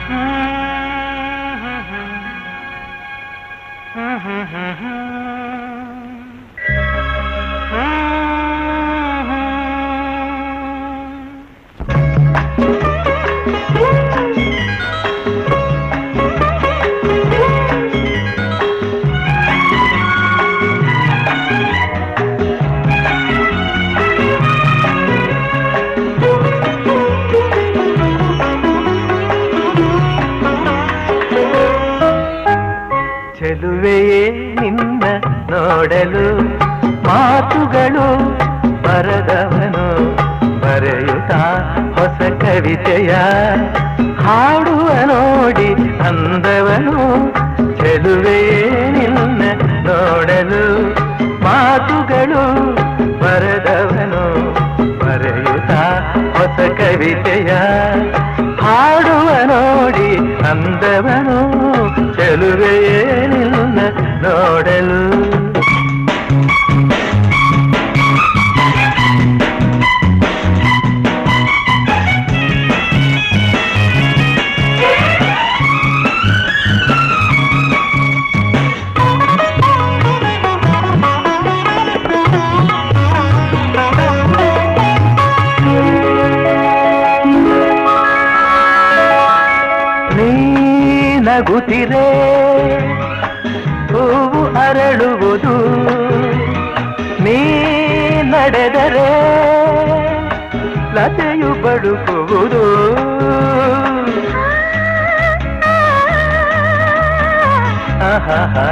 ಚೆಲುವೆಯೇ ನಿನ್ನ ನೋಡಲು ಮಾತುಗಳು ಬರದವನು ಬರೆಯುತ್ತ ಹೊಸ ಕವಿತೆಯ ಹಾಡುವ ನೋಡಿ ಅಂದವನು ಚೆಲುವೆಯೇ ನಿನ್ನ ನೋಡಲು ಮಾತುಗಳು ಬರದವನು ಬರೆಯುತ್ತ ಹೊಸ ಕವಿತೆಯ ಹಾಡುವ ನೋಡಿ ಅಂದವನು ಚೆಲುವೆಯೇ ನಿನ್ನ ನೋಡಲು ನೀ ನಗುತ್ತಿರೆ ಹೂವು ಅರಳುವುದು ನೀ ನಡೆದರೆ ಲತೆಯು ಬಡುಕುವುದು ಆಹಾಹಾ.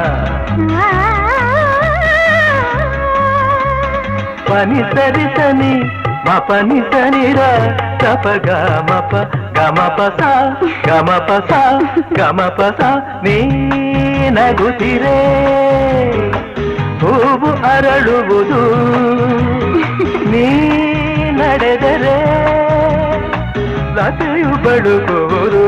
ಪನಿ ಸರಿ ಸನಿ ಮಪನಿ ಸನಿರ ಗಪ ಗಮಪ ಗಮಪ ಸ ಗಮಪ ಸ ಗಮಪ ಸ ನೀ ನಗುತ್ತಿರೆ ಹೂವು ಅರಳುವುದು ನೀ ನಡೆದರೆ ಲತೆಯು ಬಳುಕುವುದು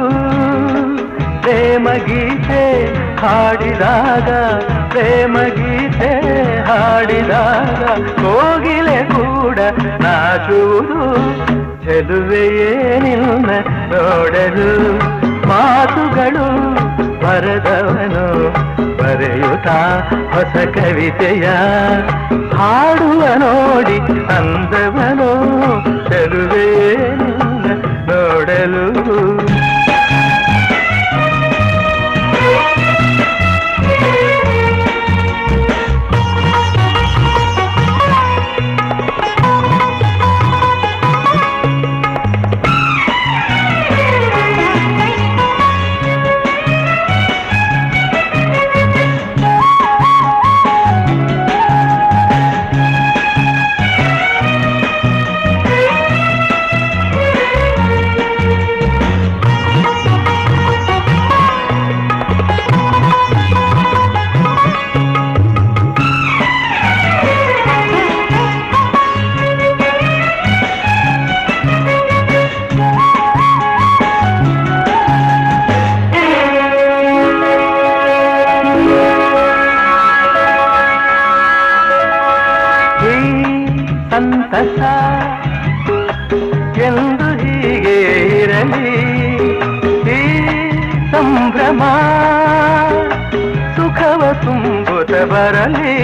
ಪ್ರೇಮ ಗೀತೆ ಹಾಡಿದಾಗ ಪ್ರೇಮ ಗೀತೆ ಹಾಡಿದಾಗ ಕೋಗಿಲೆ ಕೂಡ ನಾಚುವುದು ಚೆಲುವೆಯೇ ನಿನ್ನ ನೋಡಲು ಮಾತುಗಳು ಬರದವನು ಬರೆಯುತ್ತ ಹೊಸ ಕವಿತೆಯ ಹಾಡುವ ನೋಡಿ ಅಂದವನು ಚೆಲುವೆಯೇ ನಿನ್ನ ನೋಡಲು ಈ ಸಂತಸ ಎಂದು ಹೀಗೆ ಇರಲಿ ಈ ಸಂಭ್ರಮ ಸುಖವ ತುಂಬುತ್ತ ಬರಲಿ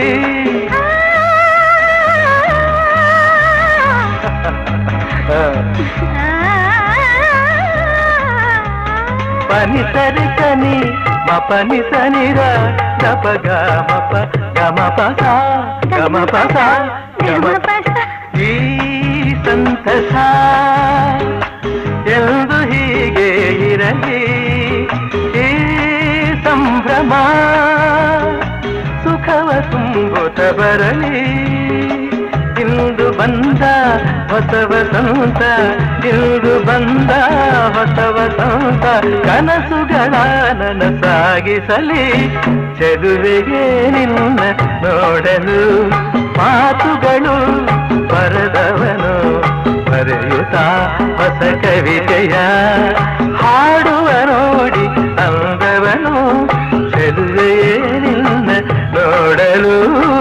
ಪನಿ ಸರಿ ಸನಿ ಮಪನಿ ಸನಿರ ಗಪ ಗಮಪ ಗಮಪ ಸ ಗಮಪ ಸ ಗಮಪ ಈ ಸಂತಸ ಎಂದು ಹೀಗೆ ಇರಲಿ ಈ ಸಂಭ್ರಮ ಸುಖವ ತುಂಬುತ್ತ ಬರಲಿ ಇಂದು ಬಂದ ಹೊಸ ವಸಂತ ಇಂದು ಬಂದ ಹೊಸ ವಸಂತ ಕನಸುಗಳ ನನಸಾಗಿಸಲಿ ಚೆಲುವೆಗೆ ನಿನ್ನ ನೋಡಲು ಮಾತುಗಳು ಬರದವನು ಬರೆಯುತ್ತ ಹೊಸ ಕವಿತೆಯ ಹಾಡುವ ನೋಡಿ ಅಂದವನು ಚೆಲುವೆಯೇ ನಿನ್ನ ನೋಡಲು